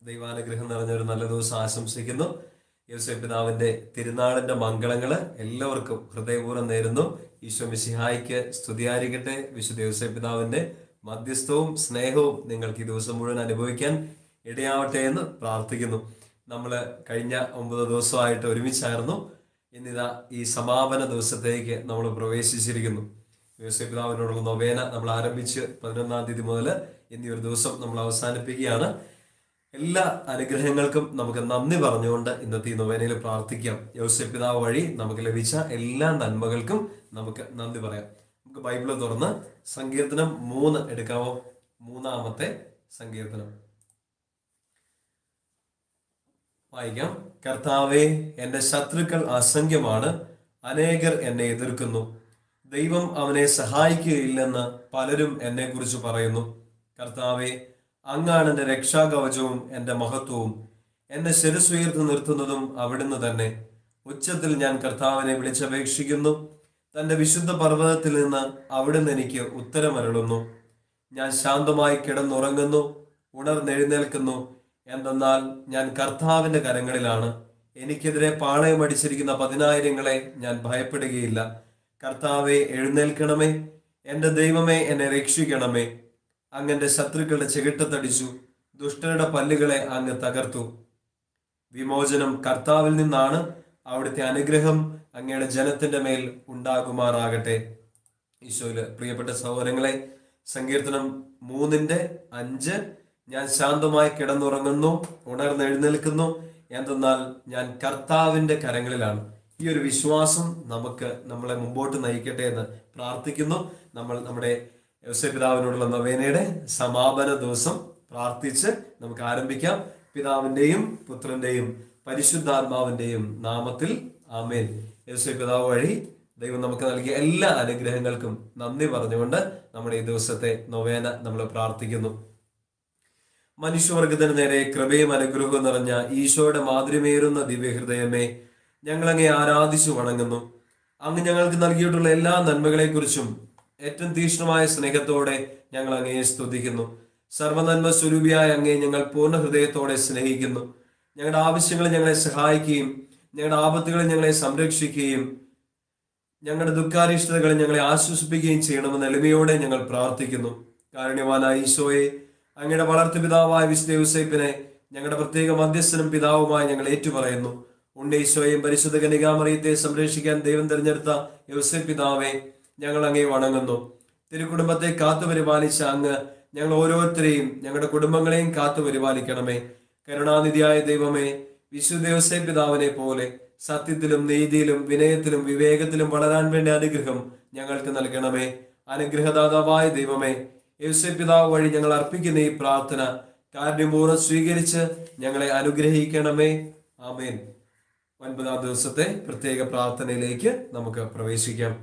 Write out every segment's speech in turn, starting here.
ദൈവാനുഗ്രഹം നിറഞ്ഞ ഒരു നല്ല ദിവസം ആശംസിക്കുന്നു യോസഫ് പിതാവിന്റെ തിരുനാളിന്റെ മംഗളങ്ങള് എല്ലാവർക്കും ഹൃദയപൂർവ്വം നേരുന്നു ഈശോ മിശിഹായിക്ക് സ്തുതിയായിരിക്കട്ടെ വിശുദ്ധ യോസഫ് പിതാവിന്റെ മധ്യസ്ഥവും സ്നേഹവും നിങ്ങൾക്ക് ഈ ദിവസം മുഴുവൻ അനുഭവിക്കാൻ ഇടയാവട്ടെ എന്ന് പ്രാർത്ഥിക്കുന്നു നമ്മൾ കഴിഞ്ഞ ഒമ്പത് ദിവസമായിട്ട് ഒരുമിച്ചായിരുന്നു ഇന്നിതാ ഈ സമാപന ദിവസത്തേക്ക് നമ്മൾ പ്രവേശിച്ചിരിക്കുന്നു യോസഫ് പിതാവിനോടുള്ള നൊവേന നമ്മൾ ആരംഭിച്ച് പതിനൊന്നാം തീയതി മുതൽ ഇനി ഒരു ദിവസം നമ്മൾ അവസാനിപ്പിക്കുകയാണ് എല്ലാ അനുഗ്രഹങ്ങൾക്കും നമുക്ക് നന്ദി പറഞ്ഞുകൊണ്ട് ഇന്നത്തെ ഈ നൊവേനയിൽ പ്രാർത്ഥിക്കാം യോസഫ് പിതാവ് വഴി നമുക്ക് ലഭിച്ച എല്ലാ നന്മകൾക്കും നമുക്ക് നന്ദി പറയാം നമുക്ക് ബൈബിള് തുറന്ന് സങ്കീർത്തനം മൂന്ന് എടുക്കാമോ മൂന്നാമത്തെ സങ്കീർത്തനം വായിക്കാം കർത്താവെ എന്റെ ശത്രുക്കൾ അസംഖ്യമാണ് അനേകർ എന്നെ എതിർക്കുന്നു ദൈവം അവനെ സഹായിക്കുകയില്ലെന്ന് പലരും എന്നെ കുറിച്ച് പറയുന്നു കർത്താവെ അങ്ങാണ് എന്റെ രക്ഷാകവചവും എന്റെ മഹത്വവും എന്നെ ശിരസുയർത്തി നിർത്തുന്നതും അവിടുന്ന് തന്നെ ഉച്ചത്തിൽ ഞാൻ കർത്താവിനെ വിളിച്ചപേക്ഷിക്കുന്നു തന്റെ വിശുദ്ധ പർവ്വതത്തിൽ നിന്ന് അവിടുന്ന് എനിക്ക് ഉത്തരമരുളുന്നു ഞാൻ ശാന്തമായി കിടന്നുറങ്ങുന്നു ഉണർന്നെഴുന്നേൽക്കുന്നു എന്തെന്നാൽ ഞാൻ കർത്താവിന്റെ കരങ്ങളിലാണ് എനിക്കെതിരെ പാളയമടിച്ചിരിക്കുന്ന പതിനായിരങ്ങളെ ഞാൻ ഭയപ്പെടുകയില്ല കർത്താവെ എഴുന്നേൽക്കണമേ എന്റെ ദൈവമേ എന്നെ രക്ഷിക്കണമേ അങ്ങന്റെ ശത്രുക്കളുടെ ചെകിട്ടത്തടിച്ചു ദുഷ്ടരുടെ പല്ലുകളെ അങ്ങ് തകർത്തു വിമോചനം കർത്താവിൽ നിന്നാണ് അവിടുത്തെ അനുഗ്രഹം അങ്ങയുടെ ജനത്തിന്റെ മേൽ ഉണ്ടാകുമാറാകട്ടെ ഈശോയില് പ്രിയപ്പെട്ട സഹോദരങ്ങളെ സങ്കീർത്തനം മൂന്നിന്റെ അഞ്ച് ഞാൻ ശാന്തമായി കിടന്നുറങ്ങുന്നു ഉണർന്നെഴുന്നേൽക്കുന്നു എന്തെന്നാൽ ഞാൻ കർത്താവിന്റെ കരങ്ങളിലാണ് ഈ ഒരു വിശ്വാസം നമുക്ക് നമ്മളെ മുമ്പോട്ട് നയിക്കട്ടെ എന്ന് പ്രാർത്ഥിക്കുന്നു നമ്മൾ നമ്മുടെ യോസഫ് പിതാവിനോടുള്ള നവേനയുടെ സമാപന ദിവസം പ്രാർത്ഥിച്ച് നമുക്ക് ആരംഭിക്കാം പിതാവിന്റെയും പുത്രന്റെയും പരിശുദ്ധാത്മാവിന്റെയും നാമത്തിൽ ആമേൻ യോസഫ് പിതാവ് വഴി ദൈവം നമുക്ക് നൽകിയ എല്ലാ അനുഗ്രഹങ്ങൾക്കും നന്ദി പറഞ്ഞുകൊണ്ട് നമ്മുടെ ഈ ദിവസത്തെ നൊവേന നമ്മൾ പ്രാർത്ഥിക്കുന്നു മനുഷ്യവർഗത്തിന് നേരെ കൃപയും അനുഗ്രഹവും നിറഞ്ഞ ഈശോയുടെ മാധുര്യമേറുന്ന ദിവ്യഹൃദയമേ ഞങ്ങളങ്ങെ ആരാധിച്ചു വണങ്ങുന്നു അങ്ങ് ഞങ്ങൾക്ക് നൽകിയിട്ടുള്ള എല്ലാ നന്മകളെക്കുറിച്ചും ഏറ്റവും തീക്ഷ്ണമായ സ്നേഹത്തോടെ ഞങ്ങൾ അങ്ങയെ സ്തുതിക്കുന്നു സർവനന്മ സ്വരൂപിയായ അങ്ങയെ ഞങ്ങൾ പൂർണ്ണ ഹൃദയത്തോടെ സ്നേഹിക്കുന്നു ഞങ്ങളുടെ ആവശ്യങ്ങൾ ഞങ്ങളെ സഹായിക്കുകയും ഞങ്ങളുടെ ആപത്തുകളെ ഞങ്ങളെ സംരക്ഷിക്കുകയും ഞങ്ങളുടെ ദുഃഖാരിഷ്ടതകളെ ഞങ്ങളെ ആശ്വസിപ്പിക്കുകയും ചെയ്യണമെന്ന് എളിമയോടെ ഞങ്ങൾ പ്രാർത്ഥിക്കുന്നു കാരുണ്യവാനായ ഈശോയെ അങ്ങയുടെ വളർത്തു പിതാവായ വിശുദ്ധ യൂസേപ്പിനെ ഞങ്ങളുടെ പ്രത്യേക മധ്യസ്ഥനും പിതാവുമായി ഞങ്ങൾ ഏറ്റുപറയുന്നു ഉണ്ണീശോയും പരിശുദ്ധ കനികാമറിയത്തെ സംരക്ഷിക്കാൻ ദൈവം തിരഞ്ഞെടുത്ത യൂസേപ്പ് പിതാവെ ഞങ്ങൾ അങ്ങേ വണങ്ങുന്നു തിരുക്കുടുംബത്തെ കാത്തു പരിപാലിച്ച അങ്ങ് ഞങ്ങൾ ഓരോരുത്തരെയും ഞങ്ങളുടെ കുടുംബങ്ങളെയും കാത്തു പരിപാലിക്കണമേ കരുണാനിധിയായ ദൈവമേ വിശുദ്ധ യൂസേപ്പ് പിതാവിനെ പോലെ സത്യത്തിലും നീതിയിലും വിനയത്തിലും വിവേകത്തിലും വളരാൻ വേണ്ട അനുഗ്രഹം ഞങ്ങൾക്ക് നൽകണമേ അനുഗ്രഹദാതാവായ ദൈവമേ യേശു പിതാവ് വഴി ഞങ്ങൾ അർപ്പിക്കുന്ന ഈ പ്രാർത്ഥന കാരുണ്യപൂർവ്വം സ്വീകരിച്ച് ഞങ്ങളെ അനുഗ്രഹിക്കണമേ ആമേൻ ഒൻപതാം ദിവസത്തെ പ്രത്യേക പ്രാർത്ഥനയിലേക്ക് നമുക്ക് പ്രവേശിക്കാം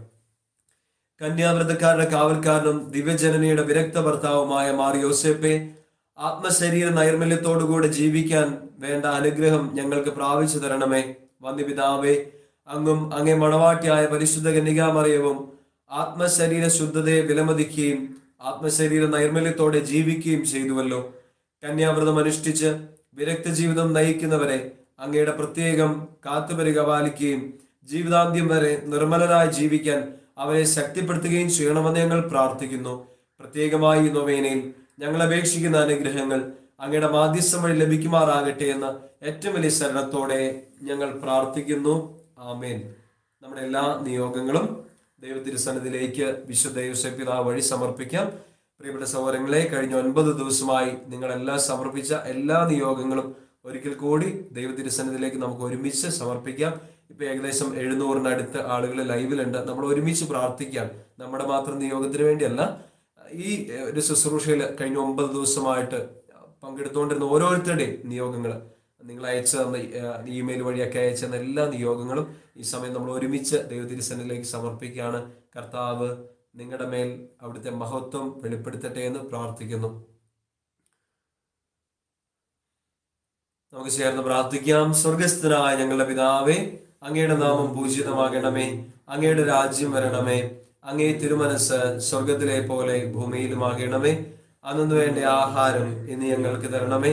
കന്യാവ്രതക്കാരുടെ കാവൽക്കാരനും ദിവ്യജനനിയുടെ വിരക്ത ഭർത്താവുമായ മാർ യോസേപ്പെ ആത്മശരീര നൈർമല്യത്തോടുകൂടെ ജീവിക്കാൻ വേണ്ട അനുഗ്രഹം ഞങ്ങൾക്ക് പ്രാപിച്ചു തരണമേ വന്യപിതാവേ അങ്ങും അങ്ങേ മണവാട്ടിയായ പരിശുദ്ധ കന്യകാമറിയവും ആത്മശരീര ശുദ്ധതയെ വിലമതിക്കുകയും ആത്മശരീര നൈർമല്യത്തോടെ ജീവിക്കുകയും ചെയ്തുവല്ലോ കന്യാവ്രതം അനുഷ്ഠിച്ച് വിരക്ത ജീവിതം നയിക്കുന്നവരെ അങ്ങയുടെ പ്രത്യേകം കാത്തുപരിപാലിക്കുകയും ജീവിതാന്ത്യം വരെ നിർമ്മലരായി ജീവിക്കാൻ അവരെ ശക്തിപ്പെടുത്തുകയും ചെയ്യണമെന്ന് ഞങ്ങൾ പ്രാർത്ഥിക്കുന്നു പ്രത്യേകമായി ഈ നൊവേനയിൽ ഞങ്ങൾ അപേക്ഷിക്കുന്ന അനുഗ്രഹങ്ങൾ അങ്ങയുടെ മാധ്യസ്ഥം വഴി ലഭിക്കുമാറാകട്ടെ എന്ന് ഏറ്റവും വലിയ ശരണത്തോടെ ഞങ്ങൾ പ്രാർത്ഥിക്കുന്നു ആമേൻ നമ്മുടെ എല്ലാ നിയോഗങ്ങളും ദൈവത്തിരുസന്നിധിയിലേക്ക് വിശുദ്ധ യൂസഫ് പിതാവ് വഴി സമർപ്പിക്കാം പ്രിയപ്പെട്ട സഹോദരങ്ങളെ കഴിഞ്ഞ ഒൻപത് ദിവസമായി നിങ്ങളെല്ലാം സമർപ്പിച്ച എല്ലാ നിയോഗങ്ങളും ഒരിക്കൽ കൂടി ദൈവത്തിരുസന്നിധിയിലേക്ക് നമുക്ക് ഒരുമിച്ച് സമർപ്പിക്കാം ഇപ്പൊ ഏകദേശം എഴുന്നൂറിനടുത്ത് ആളുകൾ ലൈവിലുണ്ട് നമ്മൾ ഒരുമിച്ച് പ്രാർത്ഥിക്കാം നമ്മുടെ മാത്രം നിയോഗത്തിന് വേണ്ടിയല്ല ഈ ഏഹ്, ഒരു ശുശ്രൂഷയിൽ കഴിഞ്ഞ ഒമ്പത് ദിവസമായിട്ട് പങ്കെടുത്തുകൊണ്ടിരുന്ന ഓരോരുത്തരുടെയും നിയോഗങ്ങൾ നിങ്ങൾ അയച്ചു തന്ന ഇമെയിൽ വഴിയൊക്കെ അയച്ചു തന്ന എല്ലാ നിയോഗങ്ങളും ഈ സമയം നമ്മൾ ഒരുമിച്ച് ദൈവത്തിരുസന്നിലേക്ക് സമർപ്പിക്കുകയാണ് കർത്താവ് നിങ്ങളുടെ മേൽ അവിടുത്തെ മഹത്വം വെളിപ്പെടുത്തട്ടെ എന്ന് പ്രാർത്ഥിക്കുന്നു നമുക്ക് ചേർന്ന് പ്രാർത്ഥിക്കാം സ്വർഗസ്ഥനായ ഞങ്ങളുടെ പിതാവേ അങ്ങയുടെ നാമം പൂജിതമാകണമേ അങ്ങയുടെ രാജ്യം വരണമേ അങ്ങേ തിരുമനസ് സ്വർഗത്തിലെ പോലെ ഭൂമിയിലുമാകണമേ അന്നു വേണ്ട ആഹാരം ഇന്ന് ഞങ്ങൾക്ക് തരണമേ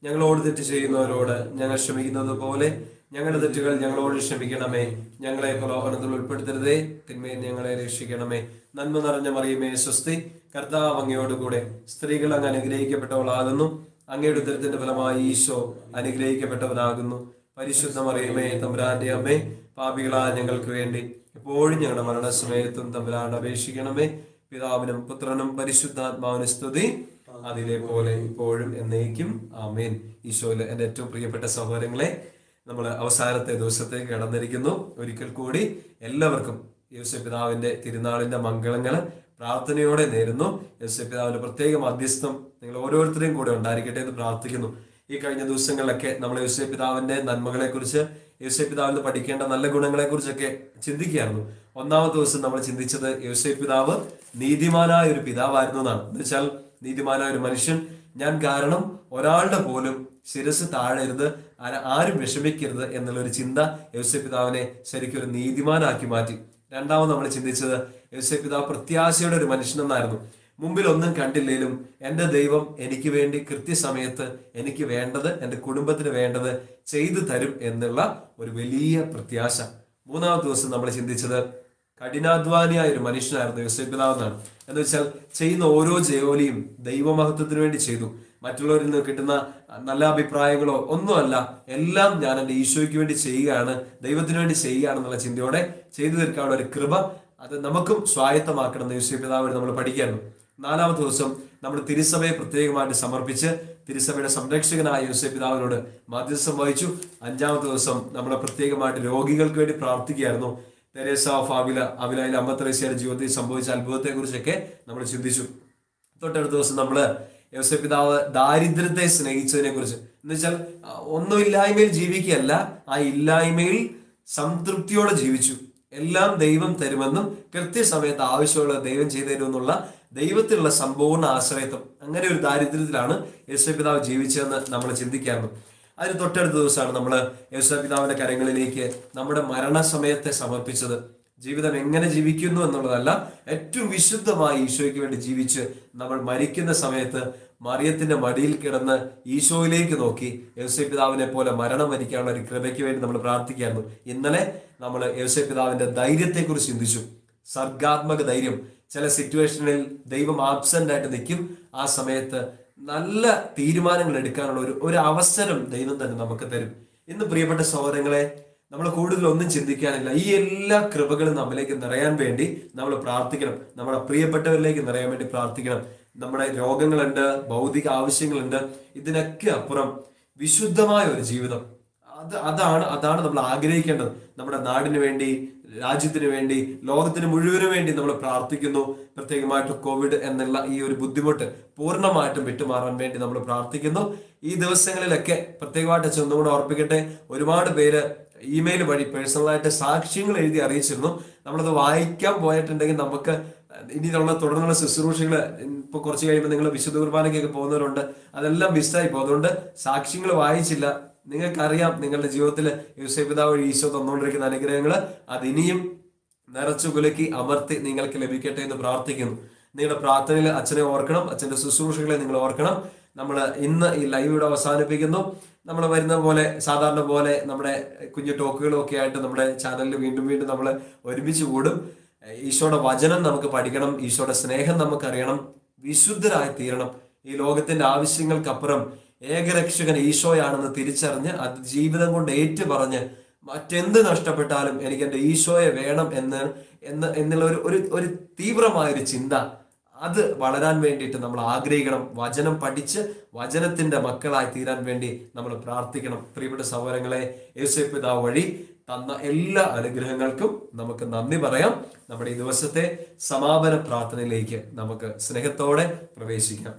ഞങ്ങളോട് തെറ്റ് ചെയ്യുന്നവരോട് ഞങ്ങൾ ക്ഷമിക്കുന്നത് പോലെ ഞങ്ങളുടെ തെറ്റുകൾ ഞങ്ങളോട് ക്ഷമിക്കണമേ ഞങ്ങളെ പ്രലോഭനത്തിൽ ഉൾപ്പെടുത്തരുതേ തിന്മയിൽ ഞങ്ങളെ രക്ഷിക്കണമേ നന്മ നിറഞ്ഞ മറിയമേ സ്വസ്തി കർത്താവ് അങ്ങയോടുകൂടെ സ്ത്രീകൾ അങ്ങ് അനുഗ്രഹിക്കപ്പെട്ടവളാകുന്നു അങ്ങയുടെ ഉദരത്തിന്റെ ഫലമായി ഈശോ അനുഗ്രഹിക്കപ്പെട്ടവനാകുന്നു പരിശുദ്ധ മറിയമേ തമ്പുരാന്റെ അമ്മേ പാപികളായ ഞങ്ങൾക്ക് വേണ്ടി എപ്പോഴും ഞങ്ങളുടെ മരണസമയത്തും തമ്പുരാൻ അപേക്ഷിക്കണമേ പിതാവിനും പുത്രനും പരിശുദ്ധാത്മാവിനും സ്തുതി അതിലെ പോലെ ഇപ്പോഴും എന്നേക്കും ആമേൻ ഈശോയിലെ എൻ്റെ ഏറ്റവും പ്രിയപ്പെട്ട സഹോദരങ്ങളെ നമ്മൾ അവസാനത്തെ ദിവസത്തേക്ക് കടന്നിരിക്കുന്നു ഒരിക്കൽ കൂടി എല്ലാവർക്കും യേശു പിതാവിന്റെ തിരുനാളിന്റെ മംഗളങ്ങൾ പ്രാർത്ഥനയോടെ നേരുന്നു യേശു പിതാവിന്റെ പ്രത്യേക മധ്യസ്ഥം നിങ്ങൾ ഓരോരുത്തരെയും കൂടെ ഉണ്ടായിരിക്കട്ടെ എന്ന് പ്രാർത്ഥിക്കുന്നു ഈ കഴിഞ്ഞ ദിവസങ്ങളിലൊക്കെ നമ്മൾ യേശു പിതാവിന്റെ നന്മകളെ കുറിച്ച് യേശു പിതാവിന് പഠിക്കേണ്ട നല്ല ഗുണങ്ങളെ കുറിച്ചൊക്കെ ചിന്തിക്കുകയായിരുന്നു ഒന്നാമത്തെ ദിവസം നമ്മൾ ചിന്തിച്ചത് യേശു പിതാവ് നീതിമാനായ ഒരു പിതാവായിരുന്നു എന്നാണ് എന്ന് വെച്ചാൽ നീതിമാനായ ഒരു മനുഷ്യൻ ഞാൻ കാരണം ഒരാളുടെ പോലും ശിരസ് താഴരുത് ആര- ആരും വിഷമിക്കരുത് എന്നുള്ള ഒരു ചിന്ത യോസെ പിതാവിനെ ശരിക്കും ഒരു നീതിമാനാക്കി മാറ്റി രണ്ടാമത് നമ്മൾ ചിന്തിച്ചത് യോസെ പിതാവ് പ്രത്യാശയുടെ ഒരു മനുഷ്യനെന്നായിരുന്നു മുമ്പിൽ ഒന്നും കണ്ടില്ലേലും എൻ്റെ ദൈവം എനിക്ക് വേണ്ടി കൃത്യസമയത്ത് എനിക്ക് വേണ്ടത് എൻ്റെ കുടുംബത്തിന് വേണ്ടത് ചെയ്തു തരും എന്നുള്ള ഒരു വലിയ പ്രത്യാശ മൂന്നാമത്തെ ദിവസം നമ്മൾ ചിന്തിച്ചത് കഠിനാധ്വാനിയായ ഒരു മനുഷ്യനായിരുന്നു യോസേഫ് പിതാവ് എന്നാണ് എന്ന് വെച്ചാൽ ചെയ്യുന്ന ഓരോ ജോലിയും ദൈവമഹത്വത്തിന് വേണ്ടി ചെയ്തു മറ്റുള്ളവരിൽ നിന്ന് കിട്ടുന്ന നല്ല അഭിപ്രായങ്ങളോ ഒന്നുമല്ല എല്ലാം ഞാൻ എൻ്റെ ഈശോയ്ക്ക് വേണ്ടി ചെയ്യുകയാണ് ദൈവത്തിന് വേണ്ടി ചെയ്യുകയാണെന്നുള്ള ചിന്തയോടെ ചെയ്തു തീർക്കാനുള്ള ഒരു കൃപ അത് നമുക്കും സ്വായത്തമാക്കണം എന്ന് യോസേഫ് പിതാവ് നമ്മൾ പഠിക്കായിരുന്നു നാലാമത്തെ ദിവസം നമ്മൾ തിരുസഭയെ പ്രത്യേകമായിട്ട് സമർപ്പിച്ച് തിരുസഭയുടെ സംരക്ഷകനായ യോസേഫ് പിതാവിനോട് മാധ്യസ്ഥം വഹിച്ചു അഞ്ചാമത്തെ ദിവസം നമ്മൾ പ്രത്യേകമായിട്ട് രോഗികൾക്ക് വേണ്ടി പ്രാർത്ഥിക്കുകയായിരുന്നു തെരേസ ഓഫ് അവില അവിലയിലെ അമ്മ തെരേസയുടെ ജീവിതത്തിൽ സംഭവിച്ച അത്ഭുതത്തെ കുറിച്ചൊക്കെ നമ്മൾ ചിന്തിച്ചു തൊട്ടടുത്ത ദിവസം നമ്മള് യോസേഫ് പിതാവ് ദാരിദ്ര്യത്തെ സ്നേഹിച്ചതിനെ കുറിച്ച് എന്ന് വെച്ചാൽ ആ, ഒന്നുമില്ലായ്മയിൽ ജീവിക്കുകയല്ല ആ ഇല്ലായ്മയിൽ സംതൃപ്തിയോടെ ജീവിച്ചു എല്ലാം ദൈവം തരുമെന്നും കൃത്യസമയത്ത് ആവശ്യമുള്ള ദൈവം ചെയ്തു തരുമെന്നുള്ള ദൈവത്തിലുള്ള സമ്പൂർണ്ണ ആശ്രയത്വം അങ്ങനെ ഒരു ദാരിദ്ര്യത്തിലാണ് യേശു പിതാവ് ജീവിച്ചതെന്ന് നമ്മൾ ചിന്തിക്കാറുണ്ട് അതിന് തൊട്ടടുത്ത ദിവസമാണ് നമ്മൾ യേശു പിതാവിന്റെ കരങ്ങളിലേക്ക് നമ്മുടെ മരണസമയത്തെ സമർപ്പിച്ചത് ജീവിതം എങ്ങനെ ജീവിക്കുന്നു എന്നുള്ളതല്ല ഏറ്റവും വിശുദ്ധമായി ഈശോയ്ക്ക് വേണ്ടി ജീവിച്ച് നമ്മൾ മരിക്കുന്ന സമയത്ത് മറിയത്തിന്റെ മടിയിൽ കിടന്ന് ഈശോയിലേക്ക് നോക്കി യേശു പിതാവിനെ പോലെ മരണം വരിക്കാനുള്ള ഒരു കൃപയ്ക്ക് വേണ്ടി നമ്മൾ പ്രാർത്ഥിക്കായിരുന്നു ഇന്നലെ നമ്മൾ യേശു പിതാവിന്റെ ധൈര്യത്തെക്കുറിച്ച് ചിന്തിച്ചു സർഗാത്മക ധൈര്യം ചില സിറ്റുവേഷനിൽ ദൈവം ആബ്സെന്റ് ആയിട്ട് നിൽക്കും ആ സമയത്ത് നല്ല തീരുമാനങ്ങൾ എടുക്കാനുള്ള ഒരു ഒരു അവസരം ദൈവം തന്നെ നമുക്ക് തരും ഇന്ന് പ്രിയപ്പെട്ട സഹോദരങ്ങളെ നമ്മൾ കൂടുതൽ ഒന്നും ചിന്തിക്കാനില്ല ഈ എല്ലാ കൃപകളും നമ്മിലേക്ക് നിറയാൻ വേണ്ടി നമ്മൾ പ്രാർത്ഥിക്കണം നമ്മുടെ പ്രിയപ്പെട്ടവരിലേക്ക് നിറയാൻ വേണ്ടി പ്രാർത്ഥിക്കണം നമ്മുടെ രോഗങ്ങളുണ്ട് ഭൗതിക ആവശ്യങ്ങളുണ്ട് ഇതിനൊക്കെ അപ്പുറം വിശുദ്ധമായ ഒരു ജീവിതം അത് അതാണ് അതാണ് നമ്മൾ ആഗ്രഹിക്കേണ്ടത് നമ്മുടെ നാടിന് വേണ്ടി രാജ്യത്തിന് വേണ്ടി ലോകത്തിന് മുഴുവനും വേണ്ടി നമ്മൾ പ്രാർത്ഥിക്കുന്നു പ്രത്യേകമായിട്ട് കോവിഡ് എന്നുള്ള ഈ ഒരു ബുദ്ധിമുട്ട് പൂർണ്ണമായിട്ടും വിട്ടുമാറാൻ വേണ്ടി നമ്മൾ പ്രാർത്ഥിക്കുന്നു ഈ ദിവസങ്ങളിലൊക്കെ പ്രത്യേകമായിട്ട് അച്ഛൻ ഒന്നുകൂടെ ഓർപ്പിക്കട്ടെ ഒരുപാട് പേര് ഇമെയിൽ വഴി പേഴ്സണലായിട്ട് സാക്ഷ്യങ്ങൾ എഴുതി അറിയിച്ചിരുന്നു നമ്മളത് വായിക്കാൻ പോയിട്ടുണ്ടെങ്കിൽ നമുക്ക് ഇനിയുള്ള തുടർന്നുള്ള ശുശ്രൂഷകൾ ഇപ്പൊ കുറച്ച് കഴിയുമ്പോൾ നിങ്ങൾ വിശുദ്ധ കുർബാനയ്ക്കൊക്കെ പോകുന്നവരുണ്ട് അതെല്ലാം മിസ്സായി പോകും അതുകൊണ്ട് സാക്ഷ്യങ്ങൾ വായിച്ചില്ല നിങ്ങൾക്കറിയാം നിങ്ങളുടെ ജീവിതത്തിൽ യൂസഫ് പിതാവ് വഴി ഈശോ തന്നുകൊണ്ടിരിക്കുന്ന അനുഗ്രഹങ്ങൾ അതിനിയും നിറച്ചു കുലുക്കി അമർത്തി നിങ്ങൾക്ക് ലഭിക്കട്ടെ എന്ന് പ്രാർത്ഥിക്കുന്നു നിങ്ങളുടെ പ്രാർത്ഥനയിൽ അച്ഛനെ ഓർക്കണം അച്ഛന്റെ ശുശ്രൂഷകളെ നിങ്ങൾ ഓർക്കണം നമ്മൾ ഇന്ന് ഈ ലൈവ് ഇവിടെ അവസാനിപ്പിക്കുന്നു നമ്മൾ വരുന്ന പോലെ സാധാരണ പോലെ നമ്മുടെ കുഞ്ഞു ടോക്കുകളും ഒക്കെ ആയിട്ട് നമ്മുടെ ചാനലിൽ വീണ്ടും വീണ്ടും നമ്മൾ ഒരുമിച്ച് കൂടും ഈശോയുടെ വചനം നമുക്ക് പഠിക്കണം ഈശോയുടെ സ്നേഹം നമുക്കറിയണം വിശുദ്ധരായി തീരണം ഈ ലോകത്തിന്റെ ആവശ്യങ്ങൾക്കപ്പുറം ഏകരക്ഷകൻ ഈശോയാണെന്ന് തിരിച്ചറിഞ്ഞ് അത് ജീവിതം കൊണ്ട് ഏറ്റുപറഞ്ഞ് മറ്റെന്ത് നഷ്ടപ്പെട്ടാലും എനിക്ക് എൻ്റെ ഈശോയെ വേണം എന്ന് എന്ന് എന്നുള്ള ഒരു ഒരു ഒരു തീവ്രമായ ഒരു ചിന്ത അത് വളരാൻ വേണ്ടിയിട്ട് നമ്മൾ ആഗ്രഹിക്കണം വചനം പഠിച്ച് വചനത്തിന്റെ മക്കളായി തീരാൻ വേണ്ടി നമ്മൾ പ്രാർത്ഥിക്കണം പ്രിയപ്പെട്ട സഹോദരങ്ങളെ യേശു പിതാവ് വഴി തന്ന എല്ലാ അനുഗ്രഹങ്ങൾക്കും നമുക്ക് നന്ദി പറയാം നമ്മുടെ ഈ ദിവസത്തെ സമാപന പ്രാർത്ഥനയിലേക്ക് നമുക്ക് സ്നേഹത്തോടെ പ്രവേശിക്കാം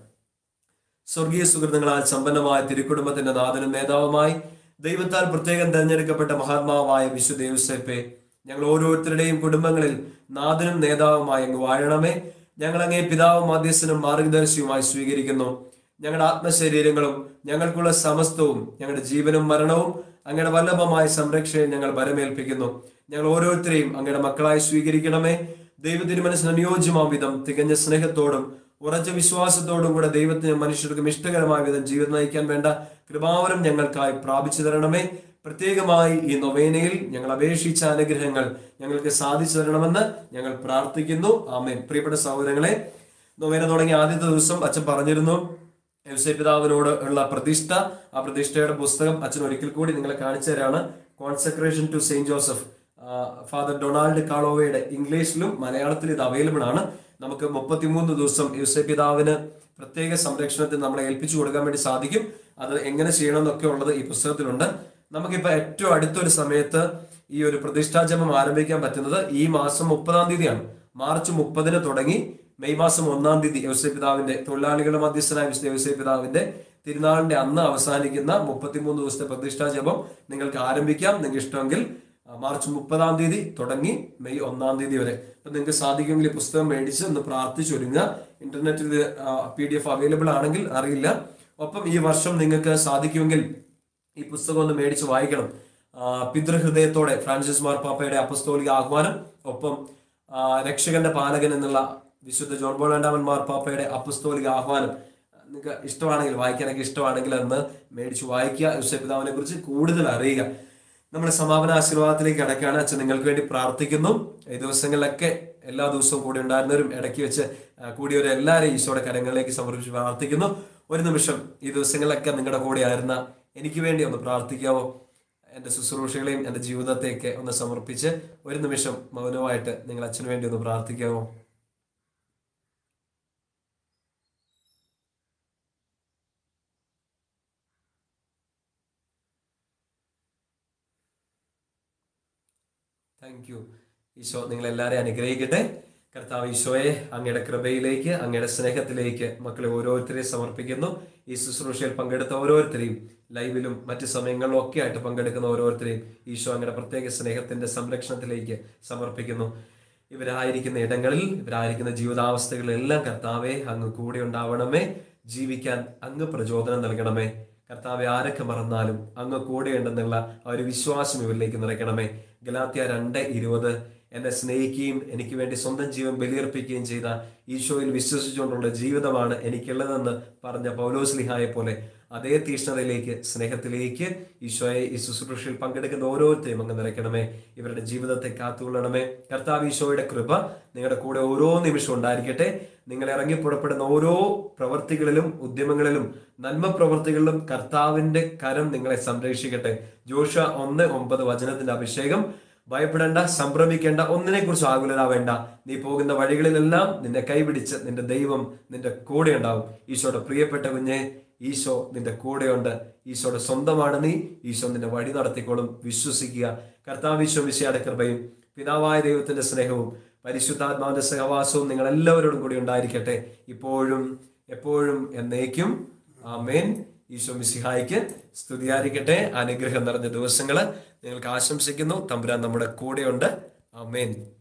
സ്വർഗീയ സുഹൃത്തുക്കളാൽ സമ്പന്നമായ തിരുക്കുടുംബത്തിന്റെ നാഥനും നേതാവുമായി ദൈവത്താൽ പ്രത്യേകം തെരഞ്ഞെടുക്കപ്പെട്ട മഹാത്മാവായ വിശുദ്ധ യൂസേപ്പെ ഞങ്ങൾ ഓരോരുത്തരുടെയും കുടുംബങ്ങളിൽ നാഥനും നേതാവുമായി അങ്ങ് വാഴണമേ ഞങ്ങൾ അങ്ങേ പിതാവും മധ്യസ്ഥനും മാർഗദർശിയുമായി സ്വീകരിക്കുന്നു ഞങ്ങളുടെ ആത്മശരീരങ്ങളും ഞങ്ങൾക്കുള്ള സമസ്തവും ഞങ്ങളുടെ ജീവനും മരണവും അങ്ങയുടെ വല്ലഭമായ സംരക്ഷണയും ഞങ്ങൾ വരമേൽപ്പിക്കുന്നു ഞങ്ങൾ ഓരോരുത്തരെയും അങ്ങയുടെ മക്കളായി സ്വീകരിക്കണമേ ദൈവത്തിന് മനസ്സിന് അനുയോജ്യമാം വിധം തികഞ്ഞ സ്നേഹത്തോടും ഉറച്ച വിശ്വാസത്തോടും കൂടെ ദൈവത്തിന് മനുഷ്യർക്കും ഇഷ്ടകരമായ വിധം ജീവിതം നയിക്കാൻ വേണ്ട കൃപാവരം ഞങ്ങൾക്കായി പ്രാപിച്ചു തരണമേ പ്രത്യേകമായി ഈ നൊവേനയിൽ ഞങ്ങൾ അപേക്ഷിച്ച അനുഗ്രഹങ്ങൾ ഞങ്ങൾക്ക് സാധിച്ചു തരണമെന്ന് ഞങ്ങൾ പ്രാർത്ഥിക്കുന്നു ആമേൻ പ്രിയപ്പെട്ട സഹോദരങ്ങളെ നൊവേന തുടങ്ങിയ ആദ്യത്തെ ദിവസം അച്ഛൻ പറഞ്ഞിരുന്നു യവസേ പിതാവിനോട് ഉള്ള പ്രതിഷ്ഠ ആ പ്രതിഷ്ഠയുടെ പുസ്തകം അച്ഛൻ ഒരിക്കൽ കൂടി നിങ്ങളെ കാണിച്ചു തരാണ് consecration to Saint Joseph Father Donald കാളോവയുടെ ഇംഗ്ലീഷിലും മലയാളത്തിലും ഇത് അവൈലബിൾ ആണ് നമുക്ക് മുപ്പത്തിമൂന്ന് ദിവസം യവസേ പിതാവിന് പ്രത്യേക സംരക്ഷണത്തിൽ നമ്മളെ ഏൽപ്പിച്ചു കൊടുക്കാൻ വേണ്ടി സാധിക്കും അത് എങ്ങനെ ചെയ്യണം എന്നൊക്കെ ഉള്ളത് ഈ പുസ്തകത്തിലുണ്ട് നമുക്കിപ്പോ ഏറ്റവും അടുത്തൊരു സമയത്ത് ഈ ഒരു പ്രതിഷ്ഠാജപം ആരംഭിക്കാൻ പറ്റുന്നത് ഈ മാസം മുപ്പതാം തീയതിയാണ് മാർച്ച് മുപ്പതിന് തുടങ്ങി മെയ് മാസം ഒന്നാം തീയതി യവസേ പിതാവിന്റെ തൊഴിലാളികളുടെ മധ്യസ്ഥനായ വിശുദ്ധ യവസേ പിതാവിന്റെ തിരുനാളിന്റെ അന്ന് അവസാനിക്കുന്ന മുപ്പത്തിമൂന്ന് ദിവസത്തെ പ്രതിഷ്ഠാ ജപം നിങ്ങൾക്ക് ആരംഭിക്കാം നിങ്ങൾക്ക് ഇഷ്ടമെങ്കിൽ ആ, മാർച്ച് മുപ്പതാം തീയതി തുടങ്ങി മെയ് ഒന്നാം തീയതി വരെ അപ്പൊ നിങ്ങൾക്ക് സാധിക്കുമെങ്കിൽ ഈ പുസ്തകം മേടിച്ച് ഒന്ന് പ്രാർത്ഥിച്ചൊരുങ്ങുക ഇന്റർനെറ്റിൽ പി ഡി എഫ് അവൈലബിൾ ആണെങ്കിൽ അറിയില്ല ഒപ്പം ഈ വർഷം നിങ്ങൾക്ക് സാധിക്കുമെങ്കിൽ ഈ പുസ്തകം ഒന്ന് മേടിച്ച് വായിക്കണം ആ, പിതൃഹൃദയത്തോടെ ഫ്രാൻസിസ് മാർപ്പാപ്പയുടെ അപ്പസ്തോലിക ആഹ്വാനം ഒപ്പം ആ, രക്ഷകന്റെ പാലകൻ എന്നുള്ള വിശുദ്ധ ജോൺ ബോൾ രണ്ടാമൻ മാർപ്പാപ്പയുടെ അപ്പസ്തോലിക ആഹ്വാനം നിങ്ങൾക്ക് ഇഷ്ടമാണെങ്കിൽ വായിക്കാനൊക്കെ ഇഷ്ടമാണെങ്കിൽ അന്ന് മേടിച്ച് വായിക്കുക യുസെ പിതാവിനെ കുറിച്ച് കൂടുതൽ അറിയുക നമ്മുടെ സമാപന ആശീർവാദത്തിലേക്ക് അടക്കാണ് അച്ഛൻ നിങ്ങൾക്ക് വേണ്ടി പ്രാർത്ഥിക്കുന്നു ഈ ദിവസങ്ങളിലൊക്കെ എല്ലാ ദിവസവും കൂടി ഉണ്ടായിരുന്നവരും ഇടയ്ക്ക് വെച്ച് ആ, കൂടിയവരും എല്ലാവരെയും ഈശോയുടെ കരങ്ങളിലേക്ക് സമർപ്പിച്ച് പ്രാർത്ഥിക്കുന്നു ഒരു നിമിഷം ഈ ദിവസങ്ങളിലൊക്കെ നിങ്ങളുടെ കൂടെ ആയിരുന്ന എനിക്ക് വേണ്ടി ഒന്ന് പ്രാർത്ഥിക്കാവോ എൻ്റെ ശുശ്രൂഷകളെയും എൻ്റെ ജീവിതത്തെയൊക്കെ ഒന്ന് സമർപ്പിച്ച് ഒരു നിമിഷം മൗനമായിട്ട് നിങ്ങൾ അച്ഛന് വേണ്ടി ഒന്ന് പ്രാർത്ഥിക്കാവോ താങ്ക് യു ഈശോ നിങ്ങളെല്ലാവരെയും അനുഗ്രഹിക്കട്ടെ കർത്താവ് ഈശോയെ അങ്ങയുടെ കൃപയിലേക്ക് അങ്ങയുടെ സ്നേഹത്തിലേക്ക് മക്കളെ ഓരോരുത്തരെയും സമർപ്പിക്കുന്നു ഈ ശുശ്രൂഷയിൽ പങ്കെടുത്ത ഓരോരുത്തരെയും ലൈവിലും മറ്റ് സമയങ്ങളിലും ഒക്കെ ആയിട്ട് പങ്കെടുക്കുന്ന ഓരോരുത്തരെയും ഈശോ അങ്ങയുടെ പ്രത്യേക സ്നേഹത്തിന്റെ സംരക്ഷണത്തിലേക്ക് സമർപ്പിക്കുന്നു ഇവരായിരിക്കുന്ന ഇടങ്ങളിൽ ഇവരായിരിക്കുന്ന ജീവിതാവസ്ഥകളിലെല്ലാം കർത്താവെ അങ്ങ് കൂടെ ഉണ്ടാവണമേ ജീവിക്കാൻ അങ്ങ് പ്രചോദനം നൽകണമേ കർത്താവെ ആരൊക്കെ മറന്നാലും അങ്ങ് കൂടെയുണ്ടെന്നുള്ള ആ ഒരു വിശ്വാസം ഇവരിലേക്ക് നിറയ്ക്കണമേ ഗലാത്യ രണ്ട് ഇരുപത് എന്നെ സ്നേഹിക്കുകയും എനിക്ക് വേണ്ടി സ്വന്തം ജീവൻ ബലിയർപ്പിക്കുകയും ചെയ്ത ഈശോയിൽ വിശ്വസിച്ചുകൊണ്ടുള്ള ജീവിതമാണ് എനിക്കുള്ളതെന്ന് പറഞ്ഞ പൗലോസ്ലിഹായെ പോലെ അതേ തീഷ്ണതയിലേക്ക് സ്നേഹത്തിലേക്ക് ഈശോയെ ഈ ശുശ്രൂഷയിൽ പങ്കെടുക്കുന്ന ഓരോരുത്തരെയും അങ്ങ് നിറയ്ക്കണമേ ഇവരുടെ ജീവിതത്തെ കാത്തുകൊള്ളണമേ കർത്താവ് ഈശോയുടെ കൃപ നിങ്ങളുടെ കൂടെ ഓരോ നിമിഷവും ഉണ്ടായിരിക്കട്ടെ നിങ്ങൾ ഇറങ്ങി പുറപ്പെടുന്ന ഓരോ പ്രവർത്തികളിലും ഉദ്യമങ്ങളിലും നന്മ പ്രവർത്തികളിലും കർത്താവിന്റെ കരം നിങ്ങളെ സംരക്ഷിക്കട്ടെ ജോഷ ഒന്ന് ഒമ്പത് വചനത്തിന്റെ അഭിഷേകം ഭയപ്പെടേണ്ട സംഭ്രമിക്കേണ്ട ഒന്നിനെ കുറിച്ച് ആകുലരാവേണ്ട നീ പോകുന്ന വഴികളിലെല്ലാം നിന്നെ കൈപിടിച്ച് നിന്റെ ദൈവം നിന്റെ കൂടെ ഉണ്ടാവും ഈശോയുടെ പ്രിയപ്പെട്ട കുഞ്ഞെ ഈശോ നിന്റെ കൂടെയുണ്ട് ഈശോയുടെ സ്വന്തമാണ് നീ ഈശോ നിന്റെ വഴി നടത്തിക്കോളും വിശ്വസിക്കുക കർത്താവ് ഈശോ വിശയുടെ കൃപയും പിതാവായ ദൈവത്തിന്റെ സ്നേഹവും പരിശുദ്ധാത്മാവിന്റെ സഹവാസവും നിങ്ങൾ എല്ലാവരോടും കൂടി ഉണ്ടായിരിക്കട്ടെ ഇപ്പോഴും എപ്പോഴും എന്നേക്കും ആമേൻ ഈശോ മിസിഹായിക്ക് സ്തുതിയായിരിക്കട്ടെ അനുഗ്രഹം നിറഞ്ഞ ദിവസങ്ങള് നിങ്ങൾക്ക് ആശംസിക്കുന്നു തമ്പുരാൻ നമ്മുടെ കൂടെയുണ്ട് ആമേൻ